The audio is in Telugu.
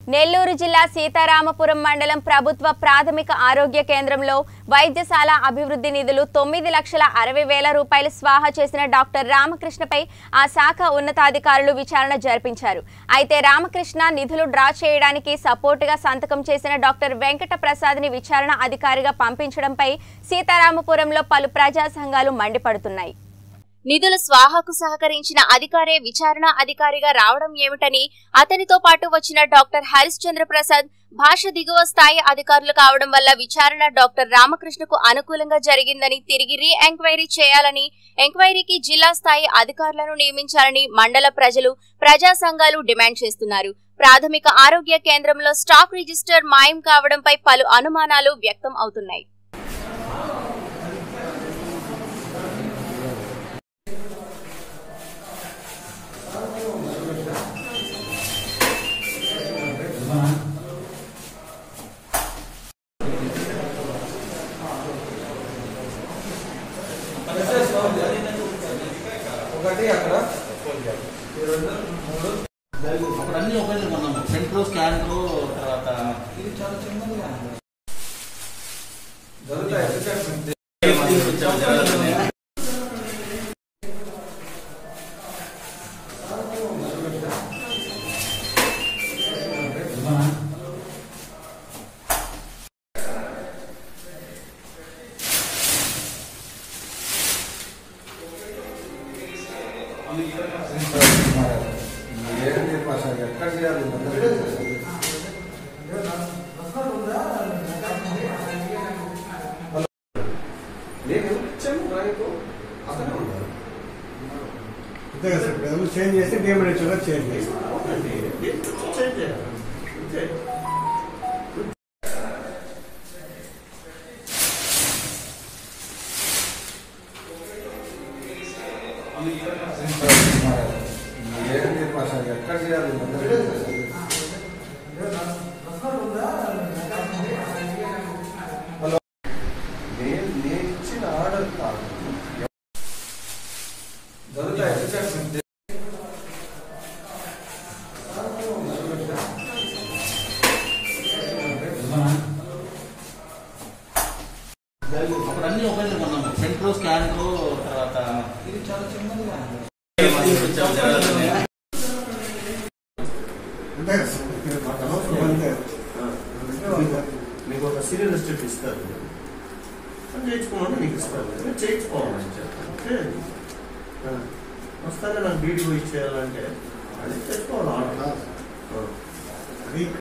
నెల్లూరు జిల్లా సీతారామపురం మండలం ప్రభుత్వ ప్రాథమిక ఆరోగ్య కేంద్రంలో వైద్యశాల అభివృద్ధి నిధులు తొమ్మిది లక్షల అరవై వేల రూపాయలు స్వాహా చేసిన డాక్టర్ రామకృష్ణపై ఆ శాఖ ఉన్నతాధికారులు విచారణ జరిపించారు అయితే రామకృష్ణ నిధులు డ్రా చేయడానికి సపోర్టుగా సంతకం చేసిన డాక్టర్ వెంకట ప్రసాద్ని విచారణ అధికారిగా పంపించడంపై సీతారామపురంలో పలు ప్రజా సంఘాలు మండిపడుతున్నాయి నిధుల స్వాహాకు సహకరించిన అధికారే విచారణ అధికారిగా రావడం ఏమిటని అతనితో పాటు వచ్చిన డాక్టర్ హరిశ్చంద్ర ప్రసాద్ భాష దిగువ స్థాయి అధికారులు కావడం వల్ల విచారణ డాక్టర్ రామకృష్ణకు అనుకూలంగా జరిగిందని తిరిగి రీ ఎంక్వైరీ చేయాలని ఎంక్వైరీకి జిల్లా స్థాయి అధికారులను నియమించాలని మండల ప్రజలు ప్రజా సంఘాలు డిమాండ్ చేస్తున్నారు ప్రాథమిక ఆరోగ్య కేంద్రంలో స్టాక్ రిజిస్టర్ మాయం కావడంపై పలు అనుమానాలు వ్యక్తం అవుతున్నాయి ఒకటి అక్కడ ఈ రెండు మూడు అప్పుడు అన్ని ఒకే కొన్నాము ఫ్రంట్ స్కాన్లు తర్వాత ఇది చాలా చిన్నదిగా ఉంది. దొరుకుతాయి ఎందుకంటే ఏంటి భాష ఎక్కడ చేయాలి నేను ఇచ్చాను రైతు అతనే ఉన్నారు అంతే కదా సార్ ఇప్పుడు ఏమన్నా చేంజ్ చేస్తే డిఎంఎడ్ కూడా చేంజ్ చేస్తాం చేంజ్ చేయాలి. అంతే. ఏంటి భాష ఎక్కడ చేయాలి హలో నేను నేను ఇచ్చిన ఆర్డర్ కాదు దొరుకుతాయి ఎందుకంటే అప్పుడు అన్ని ఒకే కొన్నాము ఫ్రంట్ స్కాన్లు తర్వాత ఇది చాలా చిన్నదిగా ఉంది. అంతే కదా సార్ ఇక్కడ అవసరం అంతే మీకు ఒక సీరియల్ ఎస్టేట్ ఇస్తారు అది చేయించుకోమని నీకు ఇస్తారు మీరు చేయించుకోవాలని చెప్తాను వస్తానే నాకు బీడీ పోయి ఇచ్చేయాలంటే అది తెచ్చుకోవాలి ఆర్డర్ అది